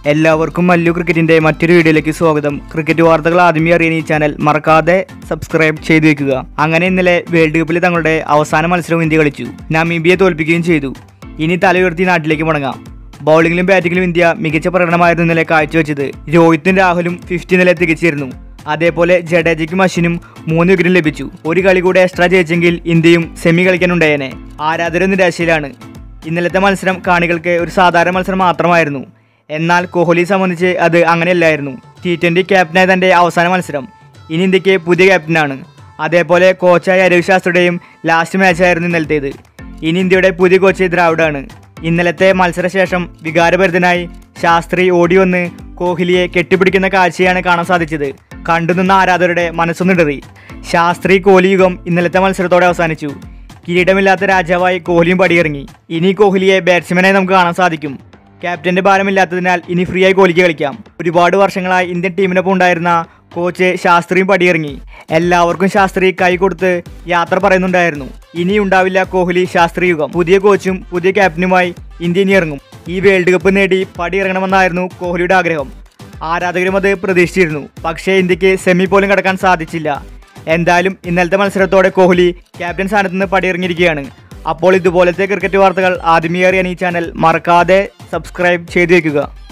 എല്ലാവർക്കും മല്ലു ക്രിക്കറ്റിന്റെ മറ്റൊരു വീഡിയോയിലേക്ക് സ്വാഗതം ക്രിക്കറ്റ് വാർത്തകൾ ആദ്യമേ അറിയാൻ ഈ ചാനൽ മറക്കാതെ സബ്സ്ക്രൈബ് ചെയ്തു വെക്കുക അങ്ങനെ ഇന്നലെ വേൾഡ് കപ്പിൽ തങ്ങളുടെ അവസാന മത്സരവും ഇന്ത്യ കളിച്ചു നമീബിയെ തോൽപ്പിക്കുകയും ചെയ്തു ഇനി തലയുയർത്തി നാട്ടിലേക്ക് മടങ്ങാം ബൗളിംഗിലും ബാറ്റിംഗിലും ഇന്ത്യ മികച്ച പ്രകടനമായിരുന്നു ഇന്നലെ കാഴ്ചവെച്ചത് രോഹിത്തും രാഹുലും ഫിഫ്റ്റി നില തികച്ചിരുന്നു അതേപോലെ ജഡേജയ്ക്കും അശ്വിനും മൂന്ന് വിക്കറ്റും ലഭിച്ചു ഒരു കളി കൂടെ എക്സ്ട്രാ ജയിച്ചെങ്കിൽ ഇന്ത്യയും സെമി കളിക്കാനുണ്ടായേനെ ആരാധകരും നിരാശയിലാണ് ഇന്നലത്തെ മത്സരം കാണികൾക്ക് ഒരു സാധാരണ മത്സരം മാത്രമായിരുന്നു എന്നാൽ കോഹ്ലിയെ സംബന്ധിച്ച് അത് അങ്ങനെയല്ലായിരുന്നു ടി ട്വൻ്റി ക്യാപ്റ്റനായ തൻ്റെ അവസാന മത്സരം ഇനി ഇന്ത്യക്ക് പുതിയ ക്യാപ്റ്റനാണ് അതേപോലെ കോച്ചായ അരവിന്ദ് ശാസ്ത്രിയുടെയും ലാസ്റ്റ് മാച്ചായിരുന്നു ഇന്നലത്തേത് ഇനി ഇന്ത്യയുടെ പുതിയ കോച്ച് ദ്രാവിഡാണ് ഇന്നലത്തെ മത്സരശേഷം വികാരഭരിതനായി ശാസ്ത്രി ഓടി വന്ന് കോഹ്ലിയെ കെട്ടിപ്പിടിക്കുന്ന കാഴ്ചയാണ് കാണാൻ സാധിച്ചത് കണ്ടുനിന്ന ആരാധകരുടെ മനസ്സൊന്നിടറി ശാസ്ത്രി കോഹ്ലി യുഗം ഇന്നലത്തെ മത്സരത്തോടെ അവസാനിച്ചു കിരീടമില്ലാത്ത രാജാവായി കോഹ്ലിയും പടിയിറങ്ങി ഇനി കോഹ്ലിയെ ബാറ്റ്സ്മാനായി നമുക്ക് കാണാൻ സാധിക്കും ക്യാപ്റ്റന്റെ ഭാരമില്ലാത്തതിനാൽ ഇനി ഫ്രീ ആയി കോഹ്ലിക്ക് കളിക്കാം ഒരുപാട് വർഷങ്ങളായി ഇന്ത്യൻ ടീമിനൊപ്പം ഉണ്ടായിരുന്ന കോച്ച് ശാസ്ത്രിയും പടിയിറങ്ങി എല്ലാവർക്കും ശാസ്ത്രി കൈ കൊടുത്ത് യാത്ര പറയുന്നുണ്ടായിരുന്നു ഇനി ഉണ്ടാവില്ല കോഹ്ലി ശാസ്ത്രി യുഗം പുതിയ കോച്ചും പുതിയ ക്യാപ്റ്റനുമായി ഇന്ത്യ ഇനി ഇറങ്ങും ഈ വേൾഡ് കപ്പ് നേടി പടിയിറങ്ങണമെന്നായിരുന്നു കോഹ്ലിയുടെ ആഗ്രഹം ആരാധകരും അത് പ്രതീക്ഷിച്ചിരുന്നു പക്ഷേ ഇന്ത്യക്ക് സെമി പോലും കടക്കാൻ സാധിച്ചില്ല എന്തായാലും ഇന്നലത്തെ മത്സരത്തോടെ കോഹ്ലി ക്യാപ്റ്റൻ സ്ഥാനത്ത് നിന്ന് പടിയിറങ്ങിയിരിക്കുകയാണ് അപ്പോൾ ഇതുപോലത്തെ ക്രിക്കറ്റ് വാർത്തകൾ ആദ്യമേ അറിയാൻ ഈ ചാനൽ മറക്കാതെ സബ്സ്ക്രൈബ് ചെയ്തു വെക്കുക